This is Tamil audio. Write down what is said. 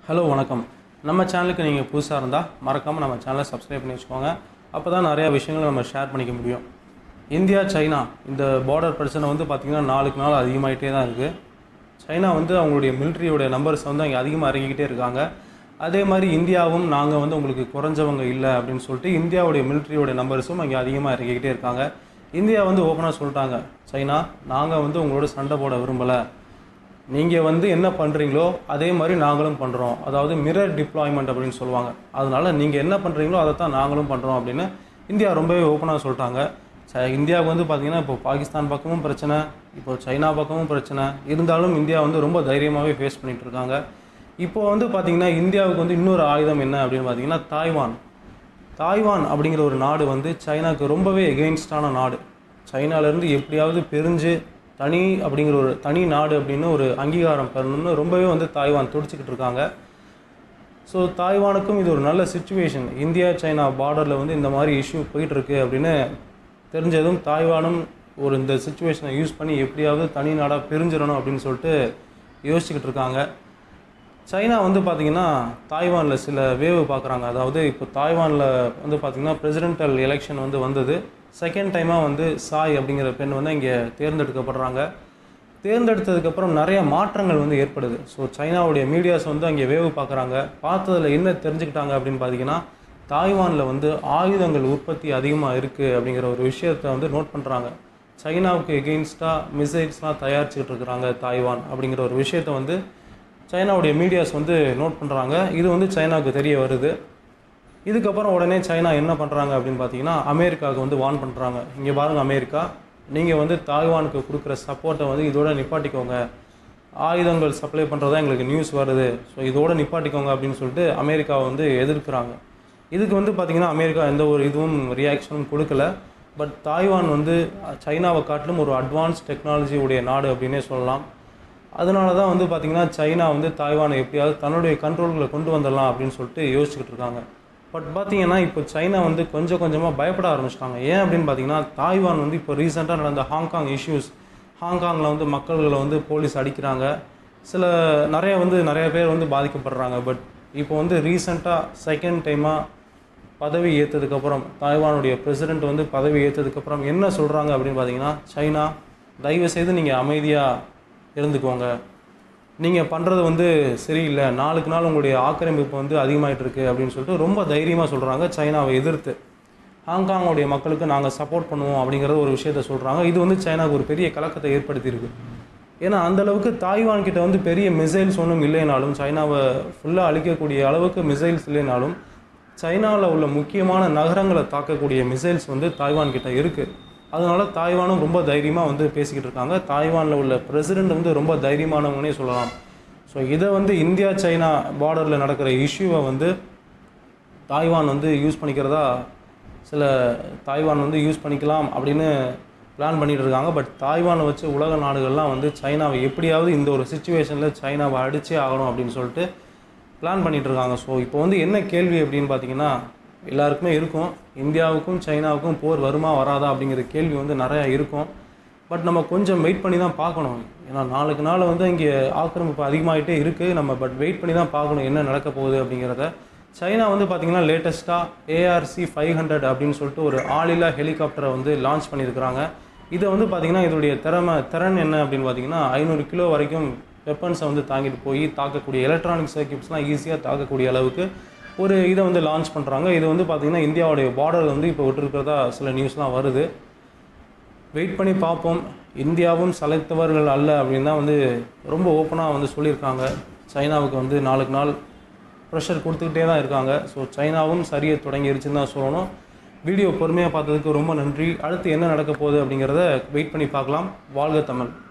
ஹலோ வணக்கம் நம்ம சேனலுக்கு நீங்கள் புதுசாக இருந்தால் மறக்காமல் நம்ம சேனலை சப்ஸ்கிரைப் பண்ணி வச்சுக்கோங்க அப்போ தான் நிறையா விஷயங்களை நம்ம ஷேர் பண்ணிக்க முடியும் இந்தியா சைனா இந்த பார்டர் பிரச்சனை வந்து பார்த்திங்கன்னா நாளுக்கு நாள் அதிகமாகிட்டே தான் இருக்குது சைனா வந்து அவங்களுடைய மிலிட்ரியோட நம்பர்ஸ் வந்து அங்கே அதிகமாக இறங்கிக்கிட்டே இருக்காங்க அதே மாதிரி இந்தியாவும் நாங்கள் வந்து உங்களுக்கு குறைஞ்சவங்க இல்லை அப்படின்னு சொல்லிட்டு இந்தியாவுடைய மிலிட்ரியோட நம்பர்ஸும் அங்கே அதிகமாக இறங்கிக்கிட்டே இருக்காங்க இந்தியா வந்து ஓப்பனாக சொல்லிட்டாங்க சைனா நாங்கள் வந்து உங்களோட சண்டை போட விரும்பலை நீங்கள் வந்து என்ன பண்ணுறீங்களோ அதே மாதிரி நாங்களும் பண்ணுறோம் அதாவது மிரர் டிப்ளாய்மெண்ட் அப்படின்னு சொல்லுவாங்க அதனால நீங்கள் என்ன பண்ணுறீங்களோ அதை தான் நாங்களும் பண்ணுறோம் அப்படின்னு இந்தியா ரொம்பவே ஓப்பனாக சொல்லிட்டாங்க ச- இந்தியாவுக்கு வந்து பார்த்தீங்கன்னா இப்போ பாகிஸ்தான் பக்கமும் பிரச்சனை இப்போ சைனா பக்கமும் பிரச்சனை இருந்தாலும் இந்தியா வந்து ரொம்ப தைரியமாகவே ஃபேஸ் பண்ணிட்டு இருக்காங்க இப்போ வந்து பார்த்தீங்கன்னா இந்தியாவுக்கு வந்து இன்னொரு ஆயுதம் என்ன அப்படின்னு பார்த்தீங்கன்னா தாய்வான் தாய்வான் அப்படிங்கிற ஒரு நாடு வந்து சைனாக்கு ரொம்பவே எகெயின்ஸ்டான நாடு சைனாலேருந்து எப்படியாவது பிரிஞ்சு தனி அப்படிங்கிற ஒரு தனி நாடு அப்படின்னு ஒரு அங்கீகாரம் பெறணும்னு ரொம்பவே வந்து தாய்வான் துடிச்சிக்கிட்டு இருக்காங்க ஸோ தாய்வானுக்கும் இது ஒரு நல்ல சுச்சுவேஷன் இந்தியா சைனா பார்டரில் வந்து இந்த மாதிரி இஷ்யூ போயிட்டுருக்கு அப்படின்னு தெரிஞ்சதும் தாய்வானும் ஒரு இந்த சுச்சுவேஷனை யூஸ் பண்ணி எப்படியாவது தனி நாடாக பிரிஞ்சிடணும் அப்படின்னு சொல்லிட்டு யோசிச்சுக்கிட்டு இருக்காங்க சைனா வந்து பார்த்திங்கன்னா தாய்வானில் சில வேவு பார்க்குறாங்க அதாவது இப்போ தாய்வானில் வந்து பார்த்திங்கன்னா பிரசிடென்டல் எலெக்ஷன் வந்து வந்தது செகண்ட் டைமாக வந்து சாய் அப்படிங்கிற பெண் வந்து இங்கே தேர்ந்தெடுக்கப்படுறாங்க தேர்ந்தெடுத்ததுக்கப்புறம் நிறைய மாற்றங்கள் வந்து ஏற்படுது ஸோ சைனாவுடைய மீடியாஸ் வந்து அங்கே வேவு பார்க்குறாங்க பார்த்ததுல என்ன தெரிஞ்சுக்கிட்டாங்க அப்படின்னு பார்த்தீங்கன்னா தாய்வானில் வந்து ஆயுதங்கள் உற்பத்தி அதிகமாக இருக்குது அப்படிங்கிற ஒரு விஷயத்தை வந்து நோட் பண்ணுறாங்க சைனாவுக்கு எகெயின்ஸ்டாக மிசைல்ஸ்லாம் தயாரிச்சுக்கிட்டு இருக்கிறாங்க தாய்வான் அப்படிங்கிற ஒரு விஷயத்தை வந்து சைனாவுடைய மீடியாஸ் வந்து நோட் பண்ணுறாங்க இது வந்து சைனாவுக்கு தெரிய வருது இதுக்கப்புறம் உடனே சைனா என்ன பண்ணுறாங்க அப்படின்னு பார்த்தீங்கன்னா அமெரிக்காவுக்கு வந்து வார்ன் பண்ணுறாங்க இங்கே பாருங்கள் அமெரிக்கா நீங்கள் வந்து தாய்வானுக்கு கொடுக்குற சப்போர்ட்டை வந்து இதோட நிப்பாட்டிக்கோங்க ஆயுதங்கள் சப்ளை பண்ணுறதா எங்களுக்கு நியூஸ் வருது ஸோ இதோட நிப்பாட்டிக்கோங்க அப்படின்னு சொல்லிட்டு அமெரிக்காவை வந்து எதிர்க்கிறாங்க இதுக்கு வந்து பார்த்திங்கன்னா அமெரிக்கா எந்த ஒரு இதுவும் ரியாக்ஷனும் கொடுக்கல பட் தாய்வான் வந்து சைனாவை காட்டிலும் ஒரு அட்வான்ஸ் டெக்னாலஜி உடைய நாடு அப்படின்னே சொல்லலாம் அதனால தான் வந்து பார்த்திங்கன்னா சைனா வந்து தாய்வானை எப்படியாவது தன்னுடைய கண்ட்ரோல்களை கொண்டு வந்துடலாம் அப்படின்னு சொல்லிட்டு யோசிச்சுக்கிட்டு இருக்காங்க பட் பார்த்தீங்கன்னா இப்போ சைனா வந்து கொஞ்சம் கொஞ்சமாக பயப்பட ஆரம்பிச்சிட்டாங்க ஏன் அப்படின்னு பார்த்தீங்கன்னா தாய்வான் வந்து இப்போ ரீசெண்டாக நடந்த ஹாங்காங் இஷ்யூஸ் ஹாங்காங்கில் வந்து மக்கள்களை வந்து போலீஸ் அடிக்கிறாங்க சில நிறைய வந்து நிறைய பேர் வந்து பாதிக்கப்படுறாங்க பட் இப்போ வந்து ரீசெண்டாக செகண்ட் டைமாக பதவி ஏற்றதுக்கப்புறம் தாய்வானுடைய பிரசிடெண்ட் வந்து பதவி ஏற்றதுக்கப்புறம் என்ன சொல்கிறாங்க அப்படின்னு பார்த்தீங்கன்னா சைனா தயவு செய்து நீங்கள் அமைதியாக இருந்துக்கோங்க நீங்கள் பண்ணுறது வந்து சரியில்லை நாளுக்கு நாள் உங்களுடைய ஆக்கிரமிப்பு வந்து அதிகமாயிட்டு இருக்கு அப்படின்னு சொல்லிட்டு ரொம்ப தைரியமாக சொல்கிறாங்க சைனாவை எதிர்த்து ஹாங்காங்குடைய மக்களுக்கு நாங்கள் சப்போர்ட் பண்ணுவோம் அப்படிங்கிறது ஒரு விஷயத்த சொல்கிறாங்க இது வந்து சைனாவுக்கு ஒரு பெரிய கலக்கத்தை ஏற்படுத்தியிருக்கு ஏன்னா அந்த அளவுக்கு தாய்வான் கிட்ட வந்து பெரிய மிசைல்ஸ் ஒன்றும் இல்லைனாலும் சைனாவை ஃபுல்லாக அழிக்கக்கூடிய அளவுக்கு மிசைல்ஸ் இல்லைனாலும் சைனாவில் உள்ள முக்கியமான நகரங்களை தாக்கக்கூடிய மிசைல்ஸ் வந்து தாய்வான் கிட்ட இருக்குது அதனால தாய்வானும் ரொம்ப தைரியமாக வந்து பேசிக்கிட்டு இருக்காங்க தாய்வானில் உள்ள பிரசிடெண்ட் வந்து ரொம்ப தைரியமானவங்கன்னே சொல்லலாம் ஸோ இதை வந்து இந்தியா சைனா பார்டரில் நடக்கிற இஷ்யூவை வந்து தாய்வான் வந்து யூஸ் பண்ணிக்கிறதா சில தாய்வான் வந்து யூஸ் பண்ணிக்கலாம் அப்படின்னு பிளான் பண்ணிட்டு இருக்காங்க பட் தாய்வானை வச்சு உலக நாடுகள்லாம் வந்து சைனாவை எப்படியாவது இந்த ஒரு சுச்சுவேஷனில் சைனாவை அடிச்சே ஆகணும் அப்படின்னு சொல்லிட்டு பிளான் பண்ணிட்டு இருக்காங்க ஸோ இப்போ வந்து என்ன கேள்வி அப்படின்னு பார்த்தீங்கன்னா எல்லாருக்குமே இருக்கும் இந்தியாவுக்கும் சைனாவுக்கும் போர் வருமா வராதா அப்படிங்கிற கேள்வி வந்து நிறையா இருக்கும் பட் நம்ம கொஞ்சம் வெயிட் பண்ணி தான் பார்க்கணும் ஏன்னா நாளுக்கு நாள் வந்து இங்கே ஆக்கிரமிப்பு அதிகமாகிட்டே இருக்குது நம்ம பட் வெயிட் பண்ணி தான் பார்க்கணும் என்ன நடக்க போகுது அப்படிங்கிறத சைனா வந்து பார்த்திங்கன்னா லேட்டஸ்ட்டாக ஏஆர்சி ஃபைவ் ஹண்ட்ரட் அப்படின்னு சொல்லிட்டு ஒரு ஆளில்லா ஹெலிகாப்டரை வந்து லான்ச் பண்ணியிருக்கிறாங்க இதை வந்து பார்த்திங்கன்னா இதோடைய திறமை திறன் என்ன அப்படின்னு பார்த்தீங்கன்னா ஐநூறு கிலோ வரைக்கும் வெப்பன்ஸை வந்து தாங்கிட்டு போய் தாக்கக்கூடிய எலக்ட்ரானிக் சர்க்கியூட்ஸ்லாம் ஈஸியாக தாக்கக்கூடிய அளவுக்கு ஒரு இதை வந்து லான்ச் பண்ணுறாங்க இது வந்து பார்த்திங்கன்னா இந்தியாவுடைய பார்டர் வந்து இப்போ விட்டுருக்கிறதா சில நியூஸ்லாம் வருது வெயிட் பண்ணி பார்ப்போம் இந்தியாவும் சலைத்தவர்கள் அல்ல அப்படின்னு தான் வந்து ரொம்ப ஓப்பனாக வந்து சொல்லியிருக்காங்க சைனாவுக்கு வந்து நாளுக்கு நாள் ப்ரெஷர் கொடுத்துக்கிட்டே தான் இருக்காங்க ஸோ சைனாவும் சரிய தொடங்கிருச்சுன்னு தான் சொல்லணும் வீடியோ பொறுமையாக பார்த்ததுக்கு ரொம்ப நன்றி அடுத்து என்ன நடக்க போகுது அப்படிங்கிறத வெயிட் பண்ணி பார்க்கலாம் வாழ்க தமிழ்